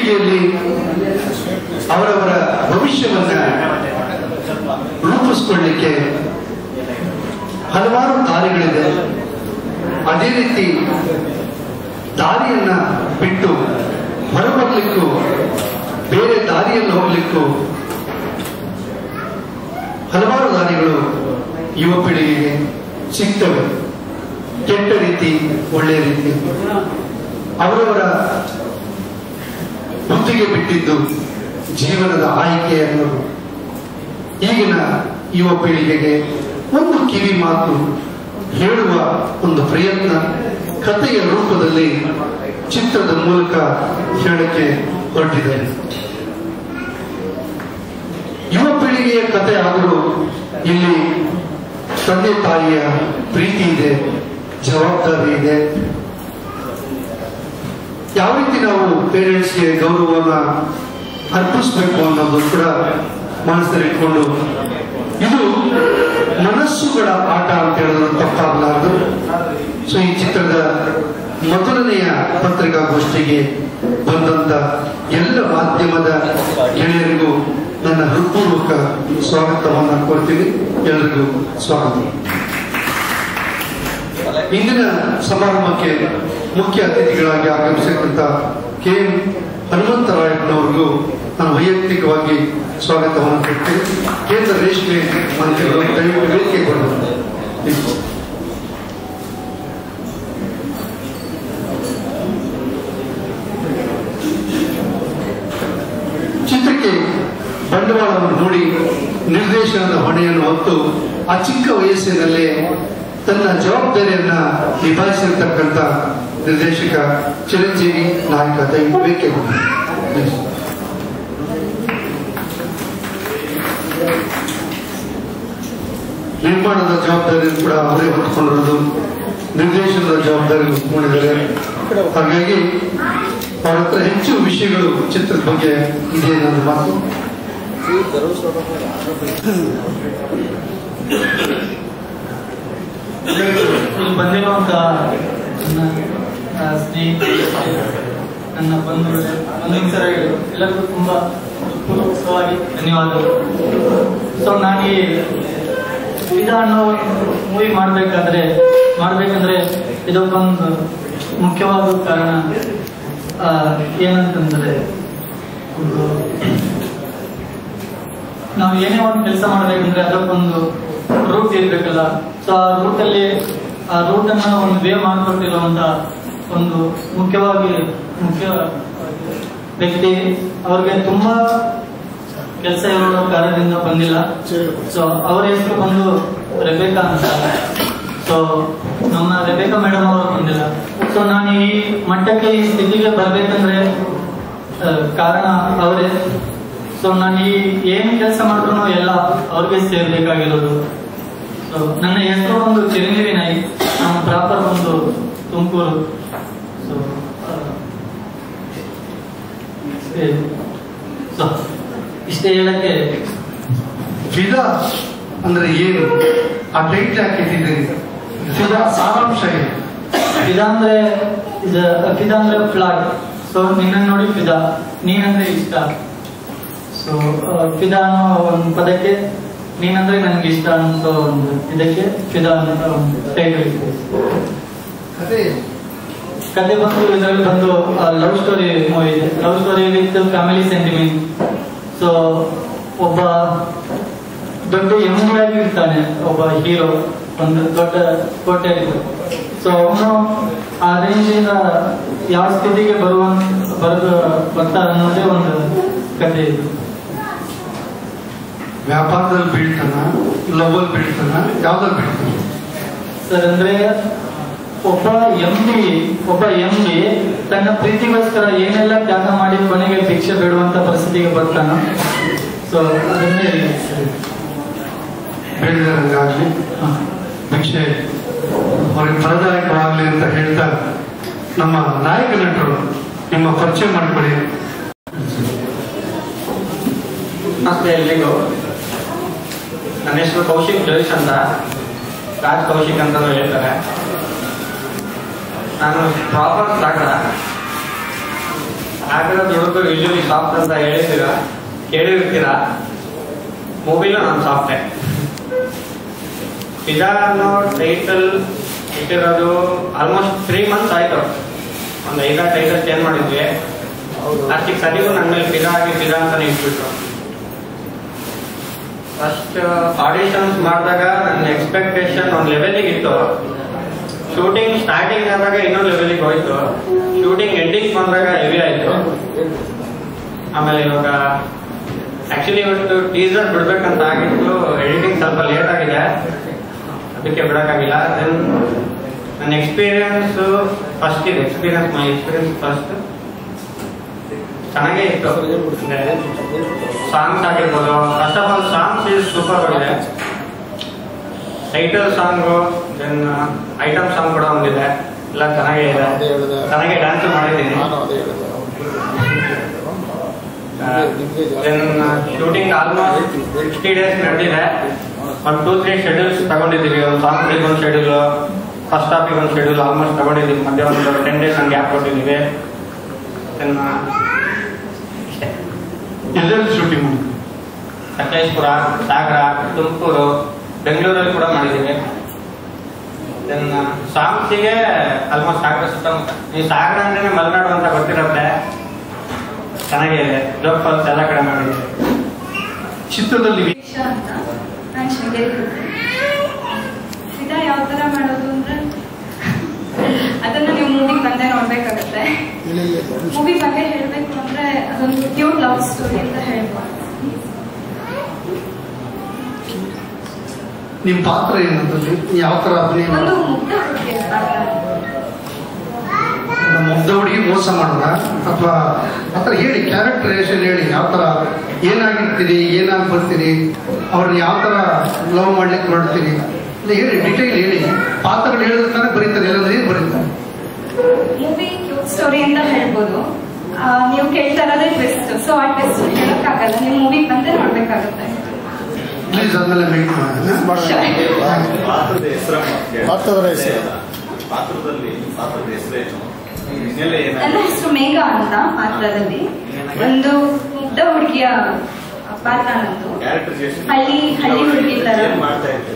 ಪೀಳಿಗೆಯಲ್ಲಿ ಅವರವರ ಭವಿಷ್ಯವನ್ನ ರೂಪಿಸ್ಕೊಳ್ಳಿಕ್ಕೆ ಹಲವಾರು ದಾರಿಗಳಿದೆ ಅದೇ ರೀತಿ ದಾರಿಯನ್ನ ಬಿಟ್ಟು ಹೊರಬರ್ಲಿಕ್ಕೂ ಬೇರೆ ದಾರಿಯಲ್ಲಿ ಹೋಗ್ಲಿಕ್ಕೂ ಹಲವಾರು ದಾರಿಗಳು ಯುವ ಪೀಳಿಗೆಗೆ ಸಿಗ್ತವೆ ಕೆಟ್ಟ ರೀತಿ ಒಳ್ಳೆಯ ರೀತಿ ಅವರವರ ಬುದ್ಧಿಗೆ ಬಿಟ್ಟಿದ್ದು ಜೀವನದ ಆಯ್ಕೆ ಅನ್ನೋದು ಈಗಿನ ಯುವ ಪೀಳಿಗೆಗೆ ಒಂದು ಕಿವಿ ಮಾತು ಹೇಳುವ ಒಂದು ಪ್ರಯತ್ನ ಕಥೆಯ ರೂಪದಲ್ಲಿ ಚಿತ್ರದ ಮೂಲಕ ಹೇಳಕ್ಕೆ ಹೊರಟಿದ್ದಾರೆ ಯುವ ಪೀಳಿಗೆಯ ಕಥೆ ಆದರೂ ಇಲ್ಲಿ ತಂದೆ ತಾಯಿಯ ಪ್ರೀತಿ ಇದೆ ಜವಾಬ್ದಾರಿ ಇದೆ ಯಾವ ರೀತಿ ನಾವು ಪೇರೆಂಟ್ಸ್ಗೆ ಗೌರವವನ್ನ ಅರ್ಪಿಸ್ಬೇಕು ಅನ್ನೋದು ಕೂಡ ಮನಸ್ಸಲ್ಲಿ ಇಟ್ಕೊಂಡು ಇದು ಮನಸ್ಸುಗಳ ಆಟ ಅಂತ ಹೇಳಿದ್ರು ತಪ್ಪಾಗಲಾರದು ಸೊ ಈ ಚಿತ್ರದ ಮೊದಲನೆಯ ಪತ್ರಿಕಾಗೋಷ್ಠಿಗೆ ಬಂದಂತ ಎಲ್ಲ ಮಾಧ್ಯಮದ ಗೆಳೆಯರಿಗೂ ನನ್ನ ಹೃತ್ಪೂರ್ವಕ ಸ್ವಾಗತವನ್ನ ಕೋರ್ತೀನಿ ಎಲ್ಲರಿಗೂ ಸ್ವಾಗತ ಇಂದಿನ ಸಮಾರಂಭಕ್ಕೆ ಮುಖ್ಯ ಅತಿಥಿಗಳಾಗಿ ಆಗಮಿಸಿದಂತ ಕೆ ಎಂ ಹನುಮಂತರಾಯಪ್ಪನವರಿಗೂ ನಾನು ವೈಯಕ್ತಿಕವಾಗಿ ಸ್ವಾಗತವನ್ನು ಕೊಡ್ತೇನೆ ಕೇಂದ್ರ ರೇಷ್ಮೆ ಮಂತ್ರಿಗಳು ದಯವಿಟ್ಟು ವೇದಿಕೆ ಕೊಡಬೇಕು ಚಿತ್ರಕ್ಕೆ ಬಂಡವಾಳವನ್ನು ಹೂಡಿ ನಿರ್ದೇಶನದ ಹೊಣೆಯನ್ನು ಹೊತ್ತು ಆ ಚಿಕ್ಕ ವಯಸ್ಸಿನಲ್ಲೇ ತನ್ನ ಜವಾಬ್ದಾರಿಯನ್ನ ನಿಭಾಯಿಸಿರ್ತಕ್ಕಂಥ ನಿರ್ದೇಶಕ ಚಿರಂಜೀವಿ ನಾಯಕ ದಯವಿಟ್ಟು ಬೇಕೇ Please. ನಿರ್ಮಾಣದ ಜವಾಬ್ದಾರಿ ಕೂಡ ಅವರೇ ಹೊತ್ಕೊಂಡಿರೋದು ನಿರ್ದೇಶನದ ಜವಾಬ್ದಾರಿ ಹೊತ್ಕೊಂಡಿದ್ದಾರೆ ಹಾಗಾಗಿ ಅವರ ಹತ್ರ ಹೆಚ್ಚು ವಿಷಯಗಳು ಚಿತ್ರದ ಬಗ್ಗೆ ಇದೆ ನನ್ನ ಮಾತು ಇಲ್ಲಿ ಬಂದಿರುವಂತ ನನ್ನ ಆ, ಸ್ನೇಹಿತರು ನನ್ನ ಬಂಧುಗಳು ಬಂಧುಮಿತ್ರರು ಎಲ್ಲರಿಗೂ ತುಂಬಾ ಪೂರ್ವಕವಾಗಿ ಧನ್ಯವಾದಗಳು ಸೊ ನಾನು ಈ ಫಿದಾ ಅನ್ನೋ ಮೂವಿ ಮಾಡಬೇಕಾದ್ರೆ ಮಾಡಬೇಕಂದ್ರೆ ಇದಕ್ಕೊಂದು ಮುಖ್ಯವಾದ ಕಾರಣ ಆ, ಏನಂತಂದ್ರೆ ಒಂದು ನಾವು ಏನೇ ಒಂದು ಕೆಲಸ ಮಾಡ್ಬೇಕಂದ್ರೆ ಅದಕ್ಕೊಂದು ರೂಟ್ ಇರ್ಬೇಕಲ್ಲ ಸೊ ಆ ರೂಟಲ್ಲಿ ಆ ರೂಟ್ ಅನ್ನ ಒಂದು ವೇ ಮಾಡ್ಕೊಟ್ಟಿರುವಂತ ಒಂದು ಮುಖ್ಯವಾಗಿ ಮುಖ್ಯ ವ್ಯಕ್ತಿ ಅವ್ರಿಗೆ ತುಂಬಾ ಕೆಲಸ ಇರೋ ಕಾರಣದಿಂದ ಬಂದಿಲ್ಲ ಸೊ ಅವರ ಹೆಸರು ಬಂದು ರೆಬೇಕಾ ಅಂತ ಸೊ ನಮ್ಮ ರೆಬೇಕಾ ಮೇಡಮ್ ಅವರು ಬಂದಿಲ್ಲ ಸೊ ನಾನು ಈ ಮಟ್ಟಕ್ಕೆ ಈ ಸ್ಥಿತಿಗೆ ಬರ್ಬೇಕಂದ್ರೆ ಆ, ಕಾರಣ ಅವರೇ ಸೊ ನಾನು ಈ ಏನು ಕೆಲಸ ಮಾಡಿದ್ರು ಎಲ್ಲ ಅವ್ರಿಗೆ ಸೇರ್ಬೇಕಾಗಿರೋದು ಸೊ ನನ್ನ ಹೆಸರು ಒಂದು ಚಿರಂಜೀವಿ ನಾಯ್ಕ್ ನಮ್ಮ ಪ್ರಾಪರ್ ಒಂದು ತುಮಕೂರು ಸೊ ಸೊ ಇಷ್ಟೇ ಹೇಳಕ್ಕೆ ಫಿದಾ ಅಂದ್ರೆ ಏನು ಆ ಟೈಟ್ಲ್ ಯಾಕೆ ಇಟ್ಟಿದ್ದೀರಿ ಫಿದಾ ಸಾರಾಂಶ ಏನು ಫಿದಾ ಅಂದ್ರೆ ಇದು ಫಿದಾ ಅಂದ್ರೆ ಫ್ಲಾಗ್ ಸೊ ನಿನ್ನ ನೋಡಿ ಫಿದಾ ನೀನಂದ್ರೆ ಇಷ್ಟ ಸೊ ಫಿದಾ ಅನ್ನೋ ಒಂದು ಪದಕ್ಕೆ ನೀನಂದ್ರೆ ನನ್ಗೆ ಇಷ್ಟ ಅಂತ ಒಂದು ಇದಕ್ಕೆ ಫಿದಾ ಅಂತ ಒಂದು ಟೈಟಲ್ ಇದೆ ಕಥೆ ಕತೆ ಬಂದು ಇದರಲ್ಲಿ ಬಂದು ಲವ್ ಸ್ಟೋರಿ ಮೂವಿ ಇದೆ love story with family sentiment so ಒಬ್ಬ ದೊಡ್ಡ ಎಮ್ಮುಗಾಗಿ ಇರ್ತಾನೆ ಒಬ್ಬ ಹೀರೋ ಒಂದು ದೊಡ್ಡ ಕೋಟೆ ಸೊ ಅವನು ಆ ರೇಂಜಿಂದ ಯಾವ ಸ್ಥಿತಿಗೆ ಬರುವ ಬರೆದು ಬರ್ತಾರೆ ಅನ್ನೋದೇ ಒಂದು ಕಥೆ ಇದು ವ್ಯಾಪಾರದಲ್ಲಿ ಬೀಳ್ತಾನ ಲವಲ್ ಬೀಳ್ತಾನ ಯಾವ್ದಲ್ಲಿ ಬೀಳ್ತಾನ ಸರ್ ಅಂದ್ರೆ ಒಬ್ಬ ಎಂ ಡಿ ಒಬ್ಬ ಎಂ ಡಿ ತನ್ನ ಪ್ರೀತಿಗೋಸ್ಕರ ಏನೆಲ್ಲ ತ್ಯಾಗ ಮಾಡಿ ಕೊನೆಗೆ ಭಿಕ್ಷೆ ಬೇಡುವಂತ ಪರಿಸ್ಥಿತಿಗೆ ಬರ್ತಾನ ಸೊ ಅದನ್ನೇ ಬೇಡಿದಂಗಾಗ್ಲಿ ಭಿಕ್ಷೆ ಅವ್ರಿಗೆ ಫಲದಾಯಕವಾಗ್ಲಿ ಅಂತ ಹೇಳ್ತಾ ನಮ್ಮ ನಾಯಕ ನಟರು ನಿಮ್ಮ ಪರಿಚಯ ಮಾಡಿಕೊಡಿ ನಮಸ್ತೆ ಎಲ್ರಿಗೂ ನನ್ನ ಹೆಸರು ಕೌಶಿಕ್ ಜೋಯಿಸ್ ಅಂತ ರಾಜ್ ಕೌಶಿಕ್ ಅಂತ ಹೇಳ್ತಾರೆ ನಾನು ಪ್ರಾಪರ್ ಸಾಗರ ಆಗಿರೋ ದುಡ್ಡು ಯೂಶಲಿ ಸಾಫ್ಟ್ ಅಂತ ಹೇಳಿದ್ದೀರಾ ಕೇಳಿರ್ತೀರಾ ಮೂವಿಲೂ ನಾನು ಸಾಫ್ಟೇ ಪಿಜಾ ಅನ್ನೋ ಟೈಟಲ್ ಇಟ್ಟಿರೋದು ಆಲ್ಮೋಸ್ಟ್ ತ್ರೀ ಮಂತ್ಸ್ ಆಯ್ತು ಒಂದು ಐದಾರು ಟೈಟಲ್ ಚೇಂಜ್ ಮಾಡಿದ್ವಿ ಅಷ್ಟಕ್ಕೆ ಸರಿಗೂ ನನ್ನ ಮೇಲೆ ಪಿಜಾ ಆಗಿ ಪಿಜಾ ಅಂತಾನೆ ಇಟ್ಬಿಟ್ರು ಫಸ್ಟ್ ಆಡಿಷನ್ಸ್ ಮಾಡಿದಾಗ ನನ್ನ ಎಕ್ಸ್ಪೆಕ್ಟೇಷನ್ ಒಂದು ಲೆವೆಲಿಗೆ ಇತ್ತು ಶೂಟಿಂಗ್ ಸ್ಟಾರ್ಟಿಂಗ್ ಆದಾಗ ಇನ್ನೊಂದು ಲೆವೆಲಿಗೆ ಹೋಯ್ತು ಶೂಟಿಂಗ್ ಎಂಡಿಂಗ್ ಬಂದಾಗ ಹೆವಿ ಆಯ್ತು ಆಮೇಲೆ ಇವಾಗ ಆಕ್ಚುಲಿ ಇವತ್ತು ಟೀಸರ್ ಬಿಡ್ಬೇಕಂತ ಆಗಿತ್ತು ಎಡಿಟಿಂಗ್ ಸ್ವಲ್ಪ ಲೇಟ್ ಆಗಿದೆ ಅದಕ್ಕೆ ಬಿಡಕ್ಕಾಗಿಲ್ಲ ದೆನ್ ನನ್ನ ಎಕ್ಸ್ಪೀರಿಯನ್ಸ್ ಫಸ್ಟ್ ಇದೆ ಎಕ್ಸ್ಪೀರಿಯನ್ಸ್ ಮೈ ಎಕ್ಸ್ಪೀರಿಯನ್ಸ್ ಫಸ್ಟ್ ಚೆನ್ನಾಗೇ ಇತ್ತು ಸಾಂಗ್ಸ್ ಆಗಿರ್ಬೋದು first of all songs is super ಆಗಿದೆ title song then item song ಕೂಡ ಒಂದಿದೆ ಎಲ್ಲ ಚೆನ್ನಾಗೇ ಇದೆ ಚೆನ್ನಾಗಿ ಡ್ಯಾನ್ಸ್ ಮಾಡಿದ್ದೀನಿ then shooting almost sixty days ನಡೆದಿದೆ ಒಂದು ಟೂ ತ್ರೀ ಶೆಡ್ಯೂಲ್ಸ್ ತಗೊಂಡಿದ್ದೀವಿ ಒಂದು ಸಾಂಗ್ಗಳಿಗೆ ಒಂದು ಶೆಡ್ಯೂಲ್ ಫಸ್ಟ್ ಹಾಫಿಗೆ ಒಂದು ಶೆಡ್ಯೂಲ್ ಆಲ್ಮೋಸ್ಟ್ ತಗೊಂಡಿದ್ದೀವಿ ಮಧ್ಯೆ ಒಂದು ಟೆನ್ ಡೇಸ್ ಹಂಗೆ ಗ್ಯಾಪ್ ಕೊಟ್ಟಿದ್ದೀವಿ ದೆನ್ ಎಲ್ಲೆಲ್ಲಿ ಶೂಟಿಂಗ್ ಮಾಡಿದ್ರು ಸಕಲೇಶ್ಪುರ ಸಾಗರ ತುಮಕೂರು ಬೆಂಗಳೂರಲ್ಲಿ ಕೂಡ ಮಾಡಿದ್ದೀವಿ ದೆನ್ ಸಾಂಗ್ಸಿಗೆ ಆಲ್ಮೋಸ್ಟ್ ಸಾಗರ ಸುತ್ತಮುತ್ತ ಈ ಸಾಗರ ಅಂದ್ರೆ ಮಲೆನಾಡು ಅಂತ ಗೊತ್ತಿರುತ್ತೆ ಚೆನ್ನಾಗೇ ಇದೆ ಜೋಗ್ ಫಾಲ್ಸ್ ಎಲ್ಲ ಕಡೆ ಮಾಡಿದ್ದೀವಿ ಚಿತ್ರದಲ್ಲಿ ಶಿಕ್ಷ ಅಂತ ನಾನು ಶೃಂಗೇರಿ ಸೀದಾ ಯಾವ ಥರ ಮಾಡೋದು ಅಂದ್ರೆ ಅದನ್ನ ನೀವು ಮೂವಿಗೆ ಬಂದೇ ನೋಡ್ಬೇಕಾಗತ್ತೆ ಮೂವಿ ಬಗ್ಗೆ ಹೇಳಬೇಕು ಅಂದ್ರೆ ಅದೊಂದು ಕ್ಯೂಟ್ ಲವ್ ಸ್ಟೋರಿ ಅಂತ ಹೇಳ್ಬೋದು ನಿಮ್ ಪಾತ್ರ ಏನಂತಲ್ಲಿ ಯಾವ ತರ ಅಭಿನಯ ಒಂದು ಮಾಡೋದು? ಮುಗ್ಧ ಹುಡುಗಿ ಪಾತ್ರ ನಮ್ಮ ಮುಗ್ಧ ಹುಡುಗಿ ಮೋಸ ಮಾಡೋಣ ಅಥವಾ ಆತರ ಹೇಳಿ ಕ್ಯಾರೆಕ್ಟರೇಷನ್ ಹೇಳಿ ಯಾವ ತರ ಏನಾಗಿರ್ತೀರಿ ಏನಾಗಿ ಬರ್ತೀರಿ ಅವ್ರನ್ನ ಯಾವ ತರ ಲವ್ ಮಾಡ್ಲಿಕ್ಕೆ ಹೊರಡ್ತೀರಿ ಇಲ್ಲ ಹೇಳಿ ಡಿಟೇಲ್ ಹೇಳಿ ಪಾತ್ರಗಳು ಹೇಳಿದ್ರೆ ಬರೀತಾರೆ ಎಲ್ಲಂದ್ರೆ ಏನ್ ಬರೀತಾರೆ ಮೂವಿ ಕ್ಯೂಟ್ ಸ್ಟೋರಿ ಅಂತ ಹೇಳ್ಬೋದು ಆ, ನೀವು ಕೇಳ್ತಾ ಇರೋದೇ ಟ್ವಿಸ್ಟ್ ಸೊ ಆ ಟ್ವಿಸ್ಟ್ ಹೇಳೋಕ್ಕಾಗಲ್ಲ ನೀವು ಮೂವಿಗೆ ಬಂದೇ ನೋಡ್ಬೇಕಾಗತ್ತೆ ಪ್ಲೀಸ್ ಆದ್ಮೇಲೆ ಮೀಟ್ ಮಾಡೋಣ ಪಾತ್ರದ ಹೆಸರ ಪಾತ್ರದ ಹೆಸರು. ಪಾತ್ರದಲ್ಲಿ ಪಾತ್ರದ ಹೆಸರೇನು ಹಿನ್ನೆಲೆ ನನ್ನ ಏನಾಗಿದೆ ಹೆಸರು ಮೇಘ ಅಂತ ಪಾತ್ರದಲ್ಲಿ ಒಂದು ಮುಗ್ಧ ಹುಡುಗಿಯ ಪಾತ್ರ ನಂದು ಕ್ಯಾರೆಕ್ಟರ್ ಹಳ್ಳಿ ಹಳ್ಳಿ ಹುಡುಗಿ ತರ ಏನ್ ಮಾಡ್ತಾ ಇರ್ತೀರಿ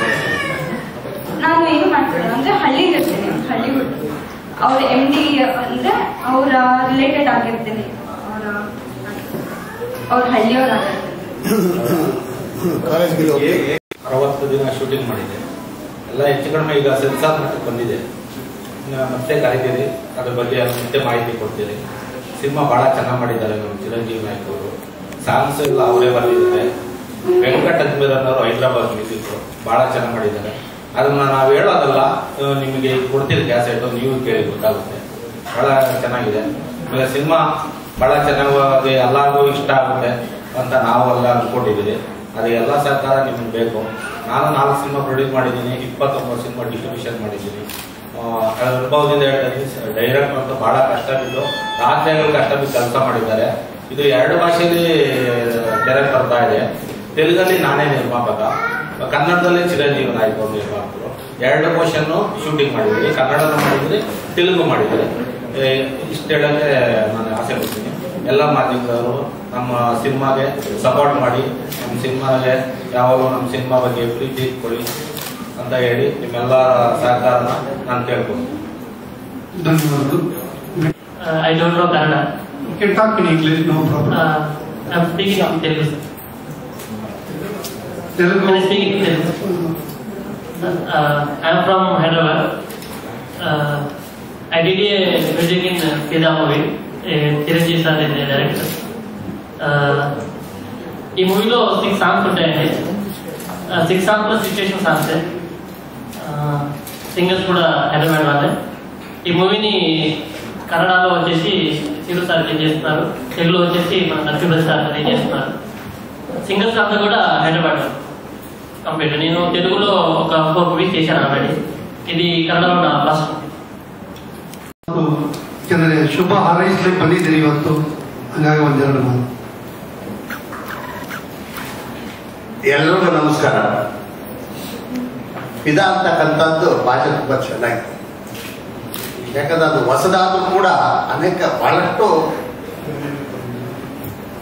ನಾನು ಏನು ಮಾಡ್ತೀನಿ ಅಂದ್ರೆ ಹಳ್ಳಿ ಇರ್ತೀನಿ ಹಳ್ಳಿ ಹುಡುಗಿ ಅವ್ರ ಎಮ್ ಡಿ ಅಂದ್ರೆ ಅವರ ರಿಲೇಟೆಡ್ ಆಗಿರ್ತೀನಿ ಅವರ ಅವ್ರ ಹಳ್ಳಿಯವ್ರಾಗಿರ್ತೀನಿ ಕಾಲೇಜ್ಗೆ ಹೋಗಿ ಹೇಗೆ ಅರವತ್ತು ದಿನ ಶೂಟಿಂಗ್ ಮಾಡಿದೆ ಎಲ್ಲ ಹೆಚ್ಚು ಕಡಿಮೆ ಈಗ ಸೆನ್ಸಾರ್ ಮಟ್ಟಕ್ಕೆ ಬಂದಿದೆ ಇನ್ನು ಮತ್ತೆ ಕರೀತೀರಿ ಅದ್ರ ಬಗ್ಗೆ ಮತ್ತೆ ಮಾಹಿತಿ ಕೊಡ್ತೀರಿ ಸಿನಿಮಾ ಬಹಳ ಚೆನ್ನಾಗಿ ಮಾಡಿದ್ದಾರೆ ನಮ್ಮ ಚಿರಂಜೀವಿ ನಾಯ್ಕ ಅವರು ಸಾಂಗ್ಸ್ ಎಲ್ಲ ಅವರೇ ಬರೆದಿದ್ದಾರೆ ವೆಂಕಟ್ ಅಜ್ಮೀರ್ ಅನ್ನೋರು ಹೈದರಾಬಾದ್ ಮ್ಯೂಸಿಕ್ ಬಹಳ ಚೆನ್ನಾಗಿ ಮಾಡಿದ್ದಾರೆ ಅದನ್ನ ನಾವು ಹೇಳೋದಲ್ಲ ಆ, ನಿಮಗೆ ಕೊಡ್ತೀರಿ ಕ್ಯಾಸೆಟ್ ನೀವು ಕೇಳಿ ಗೊತ್ತಾಗುತ್ತೆ ಬಹಳ ಚೆನ್ನಾಗಿದೆ ಆಮೇಲೆ ಸಿನಿಮಾ ಬಹಳ ಚೆನ್ನಾಗಿ ಎಲ್ಲರಿಗೂ ಇಷ್ಟ ಆಗುತ್ತೆ ಅಂತ ನಾವು ಎಲ್ಲ ಅನ್ಕೊಂಡಿದ್ದೀವಿ ಅದು ಎಲ್ಲ ಸರ್ಕಾರ ನಿಮ್ಗೆ ಬೇಕು ನಾನು ನಾಲ್ಕು ಸಿನಿಮಾ ಪ್ರೊಡ್ಯೂಸ್ ಮಾಡಿದ್ದೀನಿ ಇಪ್ಪತ್ತೊಂಬತ್ತು ಸಿನಿಮಾ ಡಿಸ್ಟ್ರಿಬ್ಯೂಷನ್ ಮಾಡಿದ್ದೀನಿ ಆ, ಅದ್ರ ಅನುಭವದಿಂದ ಹೇಳ್ತೀನಿ ಡೈರೆಕ್ಟ್ ಅಂತೂ ಬಹಳ ಕಷ್ಟ ಬಿದ್ದು ರಾತ್ರಿಗಳು ಕಷ್ಟ ಬಿದ್ದು ಕೆಲಸ ಮಾಡಿದ್ದಾರೆ ಇದು ಎರಡು ಭಾಷೆಯಲ್ಲಿ ತೆರೆ ಬರ್ತಾ ಇದೆ ತೆಲುಗಲ್ಲಿ ನಾನೇ ನಿರ್ಮಾಪಕ ಕನ್ನಡದಲ್ಲಿ ಚಿರಂಜೀವಿ ನಾಯ್ಕ ಅವರು ನಿರ್ಮಾಪಕರು ಎರಡು ಪೋರ್ಷನ್ ಶೂಟಿಂಗ್ ಮಾಡಿದ್ವಿ ಕನ್ನಡದ ಮಾಡಿದ್ವಿ ತೆಲುಗು ಮಾಡಿದ್ವಿ ಏ, ಇಷ್ಟು ಹೇಳಕ್ಕೆ ನಾನು ಆಸೆ ಪಡ್ತೀನಿ ಎಲ್ಲ ಮಾಧ್ಯಮದವರು ನಮ್ಮ ಸಿನಿಮಾಗೆ ಸಪೋರ್ಟ್ ಮಾಡಿ ನಮ್ಮ ಸಿನಿಮಾಗೆ ಯಾವಾಗಲೂ ನಮ್ಮ ಸಿನಿಮಾ ಬಗ್ಗೆ ಪ್ರೀತಿ ಕೊಡಿ ಅಂತ ಹೇಳಿ ನಿಮ್ಮೆಲ್ಲ ಸಹಕಾರನ ನಾನು ಕೇಳ್ಬೋದು ಧನ್ಯವಾದಗಳು Uh, I don't know Kannada. You can talk in English, no problem. Uh, I'm speaking in Telugu. sir. Telugu Can I speak in Telugu? Uh, I'm from Hyderabad. Uh, I did a music in uh, Fida movie. Uh, Chiranjeev sir is the director. Uh, ఈ మూవీలో six songs ఉంటాయండి six సాంగ్స్లో situation songs singers కూడా హైదరాబాద్ వాళ్ళే ఈ మూవీని కన్నడలో వచ్చేసి శివ సార్ రిలీజ్ చేస్తున్నారు తెలుగులో వచ్చేసి మన నరసింహ సార్ రిలీజ్ చేస్తున్నారు సింగర్స్ అంతా కూడా హైదరాబాద్ కంప్లీట్ నేను తెలుగులో ఒక ఫోర్ మూవీస్ చేశాను ఆల్రెడీ ఇది కన్నడలో నా ఫస్ట్ ಯಾಕಂದ್ರೆ ಶುಭ ಹಾರೈಸ್ಲಿಕ್ಕೆ ಬಂದಿದ್ದೀರಿ ಇವತ್ತು ಹಂಗಾಗಿ ಒಂದೆರಡು ಮಾತು ಎಲ್ರಿಗೂ ನಮಸ್ಕಾರ ಇದ ಅಂತಕ್ಕಂಥದ್ದು ಭಾಷೆ ತುಂಬ ಚೆನ್ನಾಗಿದೆ ಯಾಕಂದ್ರೆ ಅದು ಹೊಸದಾದ್ರೂ ಕೂಡ ಅನೇಕ ಬಹಳಷ್ಟು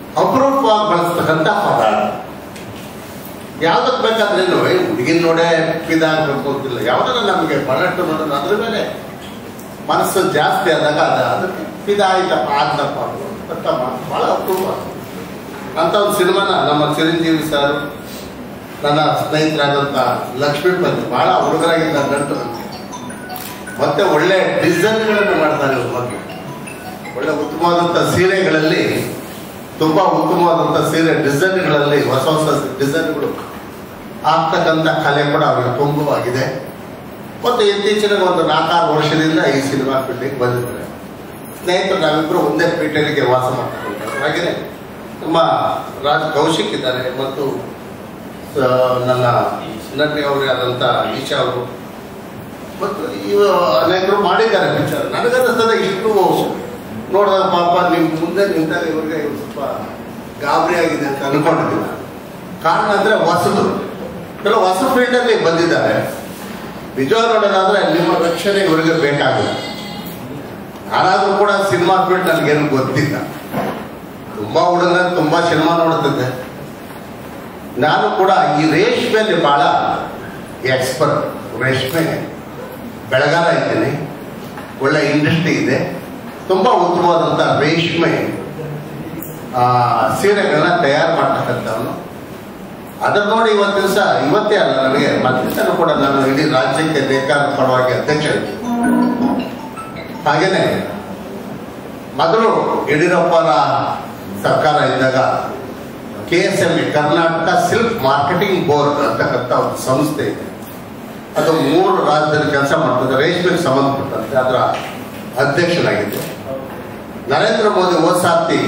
ಅಪರೂಪವಾಗಿ ಬಳಸ್ತಕ್ಕಂಥ ಪದ ಯಾವ್ದಕ್ಕೆ ಬೇಕಾದ್ರೇನು ಹುಡುಗಿನ ನೋಡೇ ಫಿದಾ ಆಗ್ಬೇಕು ಅಂತಿಲ್ಲ ಯಾವ್ದಾರ ನಮಗೆ ಬಹಳಷ್ಟು ನೋಡೋದು ಅದ್ರ ಮೇಲೆ ಮನಸ್ಸು ಜಾಸ್ತಿ ಆದಾಗ ಅದ ಅದಕ್ಕೆ ಫಿದಾ ಆಯ್ತಪ್ಪ ಆದ್ನಪ್ಪ ಅಂತ ಮಾತು ಬಹಳ ಅಪರೂಪ ಅಂತ ಒಂದು ಸಿನಿಮಾನ ನಮ್ಮ ಚಿರಂಜೀವಿ ಸರ್ ನನ್ನ ಸ್ನೇಹಿತರಾದಂಥ ಲಕ್ಷ್ಮೀಪತಿ ಬಹಳ ಹುಡುಗರಾಗಿದ್ದ ಗಂಟು ನನಗೆ ಮತ್ತೆ ಒಳ್ಳೆ ಡಿಸೈನ್ಗಳನ್ನು ಮಾಡ್ತಾರೆ ಇವ್ರ ಬಗ್ಗೆ ಒಳ್ಳೆ ಉತ್ತಮವಾದಂಥ ಸೀರೆಗಳಲ್ಲಿ ತುಂಬಾ ಉತ್ತಮವಾದಂಥ ಸೀರೆ ಡಿಸೈನ್ಗಳಲ್ಲಿ ಹೊಸ ಹೊಸ ಡಿಸೈನ್ಗಳು ಆಗ್ತಕ್ಕಂಥ ಕಲೆ ಕೂಡ ಅವರಿಗೆ ತುಂಬವಾಗಿದೆ ಮತ್ತು ಇತ್ತೀಚಿನ ಒಂದು ನಾಲ್ಕಾರು ವರ್ಷದಿಂದ ಈ ಸಿನಿಮಾ ಫೀಲ್ಡಿಗೆ ಬಂದಿದ್ದಾರೆ ಸ್ನೇಹಿತರು ನಾವಿಬ್ಬರು ಒಂದೇ ಪೀಠಲಿಗೆ ವಾಸ ಮಾಡ್ತಾರೆ ಹಾಗೆಯೇ ನಮ್ಮ ರಾಜ್ ಕೌಶಿಕ್ ಇದ್ದಾರೆ ಮತ್ತು ಆ, ನನ್ನ ನಟಿ ಅವರೇ ಆದಂಥ ಈಶಾ ಅವರು ಮತ್ತು ಇವ ಅನೇಕರು ಮಾಡಿದ್ದಾರೆ ಪಿಕ್ಚರ್ ನನಗನ್ನಿಸ್ತದೆ ಇಷ್ಟು ನೋಡಿದಾಗ ಪಾಪ ನಿಮ್ಮ ಮುಂದೆ ನಿಂತಾಗ ಇವ್ರಿಗೆ ಇವ್ರು ಸ್ವಲ್ಪ ಗಾಬರಿ ಆಗಿದೆ ಅಂತ ಅನ್ಕೊಂಡಿದ್ದೀನಿ ಕಾರಣ ಅಂದ್ರೆ ಹೊಸದು ಕೆಲವು ಹೊಸ ಫೀಲ್ಡಲ್ಲಿ ಬಂದಿದ್ದಾರೆ ನಿಜವಾಗ ನೋಡೋದಾದ್ರೆ ನಿಮ್ಮ ರಕ್ಷಣೆ ಇವರಿಗೆ ಬೇಕಾಗಿಲ್ಲ ನಾನಾದ್ರೂ ಕೂಡ ಸಿನಿಮಾ ಫೀಲ್ಡ್ ನನಗೇನು ಗೊತ್ತಿಲ್ಲ ತುಂಬಾ ಹುಡುಗ ತುಂಬಾ ಸಿನಿಮಾ ನೋಡ್ತಿದ್ದೆ ನಾನು ಕೂಡ ಈ ರೇಷ್ಮೆಯಲ್ಲಿ ಬಹಳ ಎಕ್ಸ್ಪರ್ಟ್ ರೇಷ್ಮೆ ಬೆಳಗಾರ ಇದ್ದೀನಿ ಒಳ್ಳೆ ಇಂಡಸ್ಟ್ರಿ ಇದೆ ತುಂಬ ಉತ್ತಮವಾದಂಥ ರೇಷ್ಮೆ ಆ, ಸೀರೆಗಳನ್ನ ತಯಾರು ಮಾಡ್ತಕ್ಕಂಥವನು ಅದನ್ನ ನೋಡಿ ಇವತ್ತು ದಿವಸ ಇವತ್ತೇ ಅಲ್ಲ ನನಗೆ ಮತ್ತೆ ಕೂಡ ನಾನು ಇಡೀ ರಾಜ್ಯಕ್ಕೆ ನೇಕಾರ ಪರವಾಗಿ ಅಧ್ಯಕ್ಷ ಇದ್ದೀನಿ. ಹಾಗೇನೆ ಮೊದಲು ಯಡಿಯೂರಪ್ಪರ ಸರ್ಕಾರ ಇದ್ದಾಗ K S M E Karnataka silk marketing board ಅಂತಕ್ಕಂಥ ಒಂದು ಸಂಸ್ಥೆ ಇದೆ ಅದು ಮೂರು ರಾಜ್ಯದಲ್ಲಿ ಕೆಲಸ ಮಾಡ್ತದೆ ರೇಷ್ಮೆಗೆ ಸಂಬಂಧಪಟ್ಟಂತೆ ಅದರ ಅಧ್ಯಕ್ಷನಾಗಿದ್ದೆ ನರೇಂದ್ರ ಮೋದಿ ಹೋದ್ ಸಾರ್ತಿ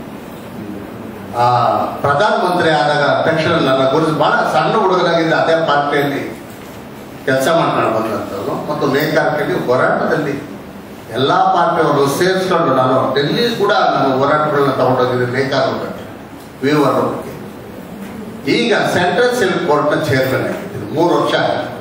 ಆ ಪ್ರಧಾನಮಂತ್ರಿ ಆದಾಗ ತಕ್ಷಣ ನನ್ನ ಗುರುತು ಬಹಳ ಸಣ್ಣ ಹುಡುಗನಾಗಿದ್ದ ಅದೇ ಪಾರ್ಟಿಯಲ್ಲಿ ಕೆಲಸ ಮಾಡ್ಕೊಂಡು ಬಂದಂಥವ್ರು ಮತ್ತು ನೇಕಾರಿಕೆಯಲ್ಲಿ ಹೋರಾಟದಲ್ಲಿ ಎಲ್ಲ ಪಾರ್ಟಿಯವರು ಸೇರಿಸ್ಕೊಂಡು ನಾನು ಡೆಲ್ಲಿ ಕೂಡ ನಾನು ಹೋರಾಟಗಳನ್ನ ತಗೊಂಡೋಗಿದ್ದೀನಿ ನೇಕಾರ ಬಗ್ಗೆ ವೀವರ್ ಬಗ್ಗೆ ಈಗ ಸೆಂಟ್ರಲ್ ಸಿಲ್ಕ್ ಬೋರ್ಡ್ನ ಚೇರ್ಮನ್ ಆಗಿದ್ದೀನಿ ಮೂರು ವರ್ಷ ಆಗಿದೆ